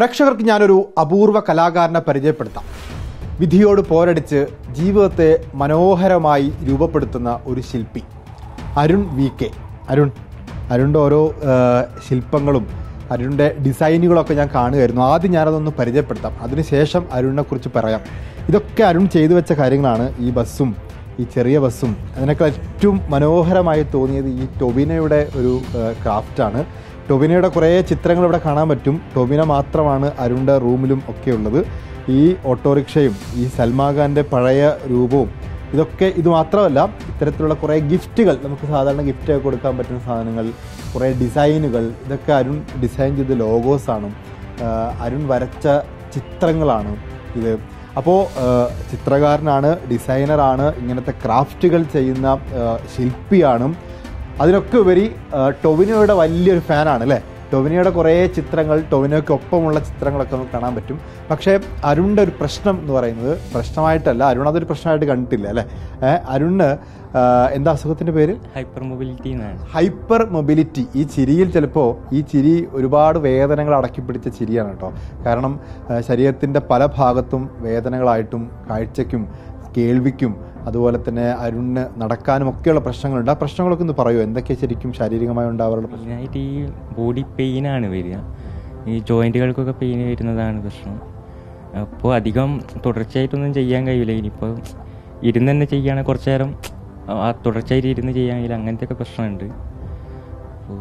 പ്രേക്ഷകർക്ക് ഞാനൊരു അപൂർവ കലാകാരനെ പരിചയപ്പെടുത്താം വിധിയോട് പോരടിച്ച് ജീവിതത്തെ മനോഹരമായി രൂപപ്പെടുത്തുന്ന ഒരു ശില്പി അരുൺ വി കെ അരുൺ അരുണിൻ്റെ ഓരോ ആ, ശില്പങ്ങളും അരുണിൻ്റെ ഡിസൈനുകളൊക്കെ ഞാൻ കാണുമായിരുന്നു ആദ്യം ഞാനതൊന്ന് പരിചയപ്പെടുത്താം അതിനുശേഷം അരുണിനെ കുറിച്ച് പറയാം ഇതൊക്കെ അരുൺ ചെയ്തു വെച്ച കാര്യങ്ങളാണ് ഈ ബസ്സും ഈ ചെറിയ ബസ്സും അതിനൊക്കെ ഏറ്റവും മനോഹരമായി തോന്നിയത് ഈ ടൊബിനയുടെ ഒരു ക്രാഫ്റ്റാണ് ടൊബിനയുടെ കുറേ ചിത്രങ്ങൾ ഇവിടെ കാണാൻ പറ്റും ടൊബിന മാത്രമാണ് അരുണിൻ്റെ റൂമിലും ഒക്കെ ഉള്ളത് ഈ ഓട്ടോറിക്ഷയും ഈ സൽമാഖാൻ്റെ പഴയ രൂപവും ഇതൊക്കെ ഇത് മാത്രമല്ല ഇത്തരത്തിലുള്ള കുറേ ഗിഫ്റ്റുകൾ നമുക്ക് സാധാരണ ഗിഫ്റ്റ് കൊടുക്കാൻ പറ്റുന്ന സാധനങ്ങൾ കുറേ ഡിസൈനുകൾ ഇതൊക്കെ അരുൺ ഡിസൈൻ ചെയ്ത ലോഗോസാണ് അരുൺ വരച്ച ചിത്രങ്ങളാണ് ഇത് അപ്പോൾ ചിത്രകാരനാണ് ഡിസൈനറാണ് ഇങ്ങനത്തെ ക്രാഫ്റ്റുകൾ ചെയ്യുന്ന ആ, ശില്പിയാണ് അതിനൊക്കെ ഉപരി ആ, ടൊവിനോയുടെ വലിയൊരു ഫാനാണ് അല്ലേ ടൊവിനോയുടെ കുറേ ചിത്രങ്ങൾ ടൊവിനോയ്ക്ക് ഒപ്പമുള്ള ചിത്രങ്ങളൊക്കെ നമുക്ക് കാണാൻ പറ്റും പക്ഷേ അരുണിൻ്റെ ഒരു പ്രശ്നം എന്ന് പറയുന്നത് പ്രശ്നമായിട്ടല്ല അരുൺ അതൊരു പ്രശ്നമായിട്ട് കണ്ടിട്ടില്ല അല്ലേ ഏ, അരുണിന് ആ, എന്താ അസുഖത്തിൻ്റെ പേര് ഹൈപ്പർ മൊബിലിറ്റി എന്നാണ് ഹൈപ്പർ മൊബിലിറ്റി ഈ ചിരിയിൽ ചിലപ്പോൾ ഈ ചിരി ഒരുപാട് വേദനകൾ അടക്കി പിടിച്ച ചിരിയാണ് കേട്ടോ കാരണം ശരീരത്തിൻ്റെ പല ഭാഗത്തും വേദനകളായിട്ടും കാഴ്ചയ്ക്കും കേൾവിക്കും അതുപോലെ തന്നെ അരുണിന് നടക്കാനും ഒക്കെയുള്ള പ്രശ്നങ്ങളുണ്ട് ആ പ്രശ്നങ്ങളൊക്കെ ഒന്ന് പറയൂ എന്തൊക്കെ ശരിക്കും ശാരീരികമായി ഉണ്ടാവാറുള്ള പ്രശ്നം മെയിനായിട്ട് ഈ ബോഡി പെയിനാണ് വരിക ഈ ജോയിൻറ്റുകൾക്കൊക്കെ പെയിൻ വരുന്നതാണ് പ്രശ്നം അപ്പോൾ അധികം തുടർച്ചയായിട്ടൊന്നും ചെയ്യാൻ കഴിയില്ല ഇനിയിപ്പോൾ ഇരുന്ന് തന്നെ ചെയ്യുകയാണെങ്കിൽ കുറച്ച് നേരം ആ തുടർച്ചയായിട്ട് ഇരുന്ന് ചെയ്യാൻ കഴിയില്ല അങ്ങനത്തെയൊക്കെ പ്രശ്നമുണ്ട് അപ്പോൾ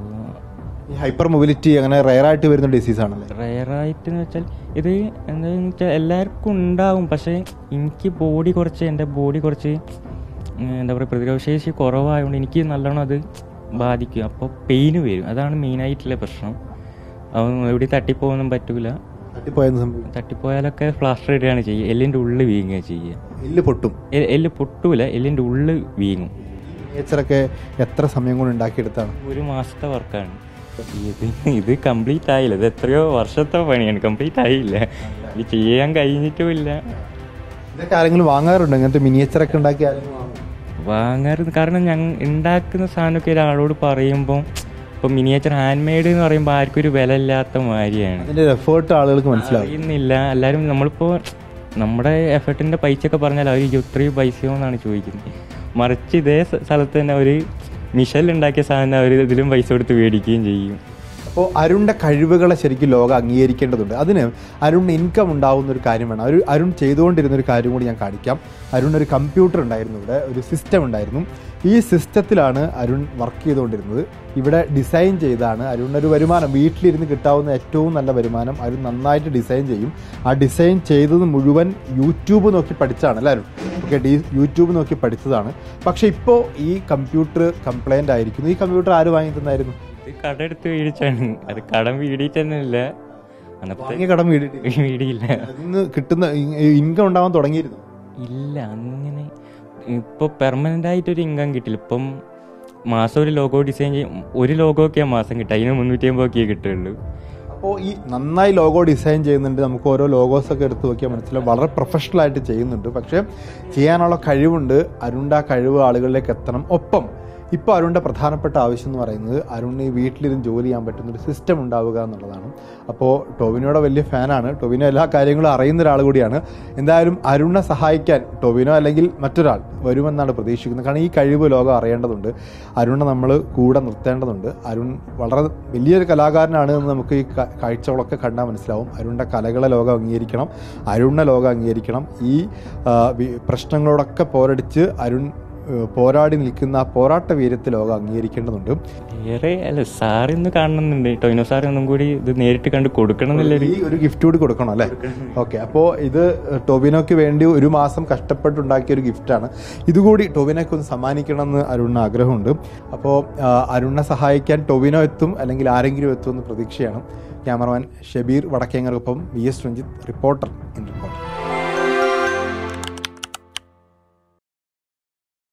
ഈ ഹൈപ്പർ മൊബിലിറ്റി അങ്ങനെ റയറായിട്ട് വരുന്ന ഡിസീസ് ആണല്ലേ റയറായിട്ട് എന്ന് വെച്ചാൽ ഇത് എന്താണെന്ന് വെച്ചാൽ എല്ലാവർക്കും ഉണ്ടാവും പക്ഷേ എനിക്ക് ബോഡി കുറച്ച് എൻ്റെ ബോഡി കുറച്ച് ഉം, എന്താ പറയുക പ്രതിരോധശേഷി കുറവായതുകൊണ്ട് എനിക്ക് നല്ലോണം അത് ബാധിക്കും അപ്പോൾ പെയിന് വരും അതാണ് മെയിനായിട്ടുള്ള പ്രശ്നം അത് എവിടെ തട്ടിപ്പോകാനൊന്നും പറ്റൂല തട്ടിപ്പോയെന്ന് സംഭവിക്കും തട്ടിപ്പോയാലൊക്കെ പ്ലാസ്റ്റർ ഇടുകയാണ് ചെയ്യുക എല്ലിൻ്റെ ഉള്ളിൽ വീങ്ങുക ചെയ്യുക എല്ല് പൊട്ടും എ- എല്ല് പൊട്ടൂല എല്ലിൻ്റെ ഉള്ളിൽ വീങ്ങും നേച്ചറൊക്കെ എത്ര സമയം കൊണ്ട് ഉണ്ടാക്കിയെടുത്താണ് ഒരു മാസത്തെ വർക്കാണ് ഇത് ഇത് കംപ്ലീറ്റ് ആയില്ല ഇത് എത്രയോ വർഷത്തെ പണിയാണ് കംപ്ലീറ്റ് ആയില്ല ഇത് ചെയ്യാൻ കഴിഞ്ഞിട്ടുമില്ല ഇതൊക്കെ ആരെങ്കിലും വാങ്ങാറുണ്ടോ ഇങ്ങനത്തെ മിനിയേച്ചറൊക്കെ ഉണ്ടാക്കി ആരെങ്കിലും വാങ്ങും വാങ്ങാറ് കാരണം ഞങ്ങൾ ഉണ്ടാക്കുന്ന സാധനമൊക്കെ ഒരാളോട് പറയുമ്പോൾ ഇപ്പോൾ മിനിയേച്ചർ ഹാൻഡ് മെയ്ഡ് എന്ന് പറയുമ്പോൾ ആർക്കും ഒരു വില ഇല്ലാത്ത മാതിരിയാണ് അതിൻ്റെ എഫേർട്ട് ആളുകൾക്ക് മനസ്സിലാവും അറിയുന്നില്ല എല്ലാവരും നമ്മളിപ്പോൾ നമ്മുടെ എഫർട്ടിൻ്റെ പൈസയൊക്കെ പറഞ്ഞാൽ അവർ ഇത്രയും പൈസയോ എന്നാണ് ചോദിക്കുന്നത് മറിച്ച് ഇതേ സ്ഥ- സ്ഥലത്ത് തന്നെ ഒരു മിഷൽ ഉണ്ടാക്കിയ സാധനം അവർ ഇതിലും പൈസ കൊടുത്ത് മേടിക്കുകയും ചെയ്യും അപ്പോൾ അരുണിൻ്റെ കഴിവുകളെ ശരിക്കും ലോകം അംഗീകരിക്കേണ്ടതുണ്ട് അതിന് അരുണിന് ഇൻകം ഉണ്ടാവുന്ന ഒരു കാര്യം വേണം ഒരു അരുൺ ചെയ്തുകൊണ്ടിരുന്ന ഒരു കാര്യം കൂടി ഞാൻ കാണിക്കാം അരുൺ ഒരു കമ്പ്യൂട്ടർ ഉണ്ടായിരുന്നു ഇവിടെ ഒരു സിസ്റ്റം ഉണ്ടായിരുന്നു ഈ സിസ്റ്റത്തിലാണ് അരുൺ വർക്ക് ചെയ്തുകൊണ്ടിരുന്നത് ഇവിടെ ഡിസൈൻ ചെയ്താണ് അരുണിനൊരു വരുമാനം വീട്ടിലിരുന്ന് കിട്ടാവുന്ന ഏറ്റവും നല്ല വരുമാനം അരുൺ നന്നായിട്ട് ഡിസൈൻ ചെയ്യും ആ ഡിസൈൻ ചെയ്തത് മുഴുവൻ യൂട്യൂബ് നോക്കി പഠിച്ചാണ് അല്ലേ അരുൺ ഓക്കെ ഡി യൂട്യൂബ് നോക്കി പഠിച്ചതാണ് പക്ഷേ ഇപ്പോൾ ഈ കമ്പ്യൂട്ടർ കംപ്ലൈൻ്റ് ആയിരിക്കുന്നു ഈ കമ്പ്യൂട്ടർ ആര് വാങ്ങി തന്നായിരുന്നു ഇത് കട എടുത്ത് മേടിച്ചാണ് അത് കടം വീടിയിട്ട് തന്നെ ഇല്ല അന്നത്തെ വാങ്ങിയ കടം വീടിട്ട് വീടിയില്ല അതിന്ന് കിട്ടുന്ന ഇൻകം ഉണ്ടാവാൻ തുടങ്ങിയിരുന്നു ഇല്ല അങ്ങനെ ഇപ്പോൾ പെർമനൻ്റ് ആയിട്ടൊരു ഇൻകം കിട്ടില്ല ഇപ്പം മാസം ഒരു ലോഗോ ഡിസൈൻ ചെയ്യും ഒരു ലോഗോ ഒക്കെയാണ് മാസം കിട്ടുക അതിന് മുന്നൂറ്റി അമ്പത് ഒക്കെ കിട്ടുള്ളൂ അപ്പോൾ ഈ നന്നായി ലോഗോ ഡിസൈൻ ചെയ്യുന്നുണ്ട് നമുക്ക് ഓരോ ലോഗോസ് ഒക്കെ എടുത്ത് നോക്കിയാൽ മനസ്സിലാവും വളരെ പ്രൊഫഷണൽ ആയിട്ട് ചെയ്യുന്നുണ്ട് പക്ഷേ ചെയ്യാനുള്ള കഴിവുണ്ട് അരുണിൻ്റെ ആ കഴിവ് ആളുകളിലേക്ക് എത്തണം ഒപ്പം ഇപ്പോൾ അരുണിൻ്റെ പ്രധാനപ്പെട്ട ആവശ്യം എന്ന് പറയുന്നത് അരുണിന് ഈ വീട്ടിലിരുന്ന് ജോലി ചെയ്യാൻ പറ്റുന്ന ഒരു സിസ്റ്റം ഉണ്ടാവുക എന്നുള്ളതാണ് അപ്പോൾ ടൊവിനോയുടെ വലിയ ഫാനാണ് ടൊവിനോ എല്ലാ കാര്യങ്ങളും അറിയുന്ന ഒരാൾ കൂടിയാണ് എന്തായാലും അരുണിനെ സഹായിക്കാൻ ടൊവിനോ അല്ലെങ്കിൽ മറ്റൊരാൾ വരുമെന്നാണ് പ്രതീക്ഷിക്കുന്നത് കാരണം ഈ കഴിവ് ലോകം അറിയേണ്ടതുണ്ട് അരുണിനെ നമ്മൾ കൂടെ നിർത്തേണ്ടതുണ്ട് അരുൺ വളരെ വലിയൊരു കലാകാരനാണ് എന്ന് നമുക്ക് ഈ ക- കാഴ്ചകളൊക്കെ കണ്ടാൽ മനസ്സിലാവും അരുണിൻ്റെ കലകളെ ലോകം അംഗീകരിക്കണം അരുണിനെ ലോകം അംഗീകരിക്കണം ഈ ആ, വി- പ്രശ്നങ്ങളോടൊക്കെ പോരടിച്ച് അരുൺ ഏഹ്, പോരാടി നിൽക്കുന്ന ആ പോരാട്ട വീര്യത്തെ ലോകം അംഗീകരിക്കേണ്ടതുണ്ട് ഏറെ അല്ല സാർ ഇന്ന് കാണുന്നുണ്ട് ടൊയിനോ സാർ ഒന്നും കൂടി ഇത് നേരിട്ട് കണ്ട് കൊടുക്കണം എന്നുള്ളൊരു ഈ ഒരു ഗിഫ്റ്റ് കൂടി കൊടുക്കണം അല്ലേ ഓക്കെ അപ്പോൾ ഇത് ടൊവിനോയ്ക്ക് വേണ്ടി ഒരു മാസം കഷ്ടപ്പെട്ടുണ്ടാക്കിയ ഒരു ഗിഫ്റ്റാണ് ഇതുകൂടി ടൊവിനോയ്ക്ക് ഒന്ന് സമ്മാനിക്കണം എന്ന് അരുണിന് ആഗ്രഹമുണ്ട് അപ്പോൾ അരുണിനെ സഹായിക്കാൻ ടൊവിനോ എത്തും അല്ലെങ്കിൽ ആരെങ്കിലും എത്തും എന്ന് പ്രതീക്ഷയാണ് ക്യാമറമാൻ ഷബീർ വടക്കേങ്ങർക്കൊപ്പം V S Ranjith reporter in reporter